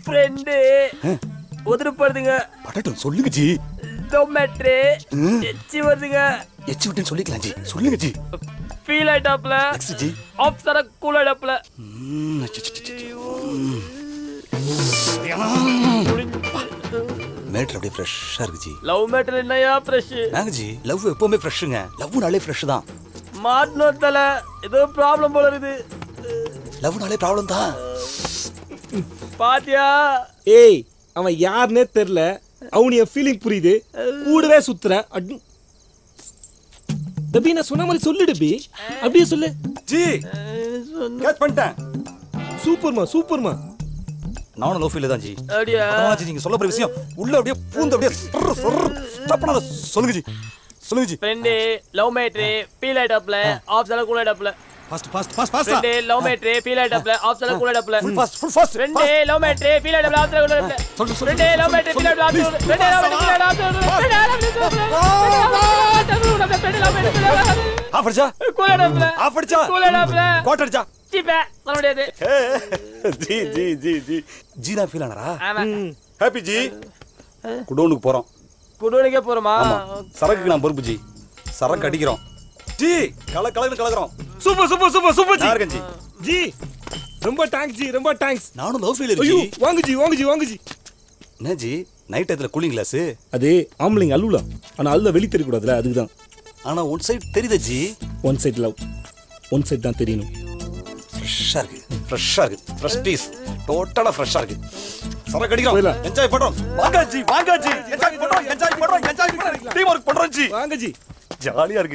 Friend உதிரப்படுதுங்க படட்டும் சொல்லுங்க G டொமேட்ரு எச்சி வருதுங்க எச்சு விட்டுன்னு சொல்லிக்கலாம் ஜி சொல்லுங்க ஜி ஃபீல் ஆயிட்டாப்ல நெக்ஸ்ட் ஜி ஆஃப் சர கூல் ஆயிட்டாப்ல ம், அச்சு, அச்சு, அச்சு, அச்சு. மேட்ரு அப்படியே ஃப்ரெஷ்ஷாக இருக்கு ஜி லவ் மேட்டர் என்னையா ஃப்ரெஷ் நாங்க ஜி லவ் எப்பவுமே ஃப்ரெஷ்ஷுங்க லவ்னாலே ஃப்ரெஷ் தான் மாட்டணும் தல ஏதோ ப்ராப்ளம் போல இருக்குது லவ்னாலே ப்ராப்ளம் தான் பாத்தியா ஏய் அவன் யாருன்னே தெரியல அவனு என் ஃபீலிங் புரியுது கூடவே சுத்துற அடி டபி நான் சொன்ன மாதிரி சொல்லு டபி அப்படியே சொல்லு ஜி கேட்ச் பண்ணிட்டேன் சூப்பர்மா சூப்பர்மா நானும் லவ் ஃபீல் தான் ஜி அப்படியா அதான் ஜி நீங்க சொல்ல போற விஷயம் உள்ள அப்படியே பூந்து அப்படியே சொர்ரு, சொர்ரு. தப்புனா அதை சொல்லுங்க ஜி சொல்லுங்க ji friend love matter feel ஆயிட்டாப்ல ஆஃப் சர கூல் ஆயிட்டாப்ல fast fast fast fast friend love matter feel ஆயிட்டாப்ல ஆஃப் சர கூல் ஆயிட்டாப்ல full fast full fast friend love matter feel ஆயிட்டாப்ல ஆஃப் சர கூல் ஆயிட்டாப்ல சொல்லு, சொல்லு, ஃப்ரெண்டு லவ் மேட்ரு ஃபீல் ஆயிட்டாப்ல ஆஃப் சர ஃப்ரெண்டு லவ் மேட்ரு ஃபீல் ஆயிட்டாப்ல ஆஃப் அடிச்சா கூல் ஆயிட்டாப்ல ஆஃப் அடிச்சா கூல் ஆயிட்டாப்ல கோட் அடிச்சா சீப்பே சொல்ல முடியாது ஜி ஜி ஜி ஜி ஜி தான் ஃபீல் ஆனரா ஆமா ஹாப்பி ஜி குடோனுக்கு போறோம் குடோனுக்கே போறோமா ஆமா சரக்குக்கு நான் பொறுப்பு ஜி சரக்கு அடிக்கிறோம் ஜி கல கலன்னு கலக்குறோம் சூப்பர் சூப்பர் சூப்பர் சூப்பர் நான் ஜி இருக்கேன் ஜி ஜி ரொம்ப தேங்க்ஸ் ஜி ரொம்ப தேங்க்ஸ் நானும் லவ் ஃபீல் ஐயோ ஜி வாங்க ஜி வாங்க ஜி வாங்க ஜி என்ன ஜி நைட் டயத்துல கூலிங் கிளாஸ் அது ஆம்பளைங்க அழுவலாம் ஆனா அழுத வெளி தெரியக்கூடாதுல அதுக்கு தான் ஆனா ஒன் சைடு தெரியுதா ji one side love one side தான் தெரியணும் ஃப்ரெஷ்ஷா இருக்கு ஃப்ரெஷ்ஷா இருக்கு ஃப்ரெஷ் பீஸ் டோட்டலா ஃப்ரெஷ்ஷா இருக்கு சரக்கு அடிக்கிறோம் போயிடலாம். என்ஜாய் பண்றோம் வாங்க ஜி வாங்க ஜி என்ஜாய் பண்றோம் என்ஜாய் பண்றோம் என்ஜாய் பண்றோம் டீம் ஒர்க் பண்றோம் ஜி வாங்க ஜி ஜாலியா இருக்கு